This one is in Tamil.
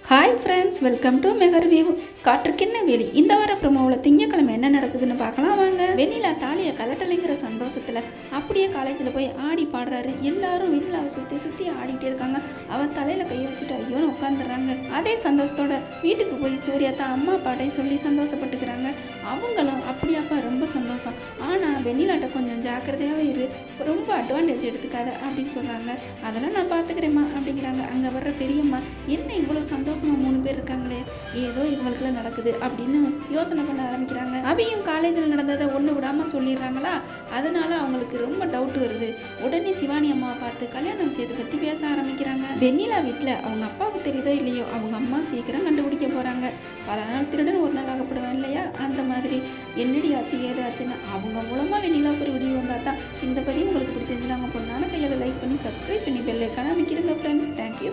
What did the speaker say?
ஹாய் ஃப்ரெண்ட்ஸ் வெல்கம் டு மெகர் வியூ காற்றுக்கென்ன வேலி இந்த வார ப்ரோமோவில் திங்கக்கிழமை என்ன நடக்குதுன்னு பார்க்கலாம் வாங்க வெண்ணிலா தாலியை கலட்டலைங்கிற சந்தோஷத்தில் அப்படியே காலேஜில் போய் ஆடி பாடுறாரு எல்லாரும் வெண்ணிலாவை சுற்றி சுற்றி ஆடிட்டே இருக்காங்க அவன் தலையில் கையை வச்சுட்டு ஐயோன்னு உட்காந்துடுறாங்க அதே சந்தோஷத்தோட வீட்டுக்கு போய் சூர்யா தான் அம்மா அப்பாட்டையும் சொல்லி சந்தோஷப்பட்டுக்கிறாங்க அவங்களும் அப்படியாப்பா ரொம்ப சந்தோஷம் ஆனால் வெண்ணிலாட்ட கொஞ்சம் ஜாக்கிரதையாகவே இரு ரொம்ப அட்வான்டேஜ் எடுத்துக்காத அப்படின்னு சொல்கிறாங்க அதெல்லாம் நான் பார்த்துக்கிறேம்மா அப்படிங்கிறாங்க அங்கே வர்ற பெரியம்மா என்ன இவ்வளோ சந்தோஷமா மூணு பேர் இருக்காங்களே ஏதோ இவங்களுக்குலாம் நடக்குது அப்படின்னு யோசனை பண்ண ஆரம்பிக்கிறாங்க அவையும் காலேஜில் நடந்ததை ஒன்று விடாமல் சொல்லிடுறாங்களா அதனால அவங்களுக்கு ரொம்ப டவுட் வருது உடனே சிவானி அம்மாவை பார்த்து கல்யாண விஷயத்தை பற்றி பேச ஆரம்பிக்கிறாங்க வெண்ணிலா வீட்டில் அவங்க அப்பாவுக்கு தெரியுதோ இல்லையோ அவங்க அம்மா சீக்கிரம் கண்டுபிடிக்க போகிறாங்க பல நாள் திருடன் ஒரு நாள் ஆகப்படுவேன் இல்லையா அந்த மாதிரி என்னடி ஆச்சு ஏது ஆச்சுன்னு அவங்க மூலமாக வெண்ணிலாவுக்கு ஒரு வீடியோ வந்தால் தான் இந்த பதிவு உங்களுக்கு பிடிச்சிருந்துச்சு நாங்கள் பொண்ணான கையில் லைக் பண்ணி சப்ஸ்கிரைப் பண்ணி பெல் ஐக்கான அமைக்கிறேங்க ஃப்ரெண்ட்ஸ் தேங்க்யூ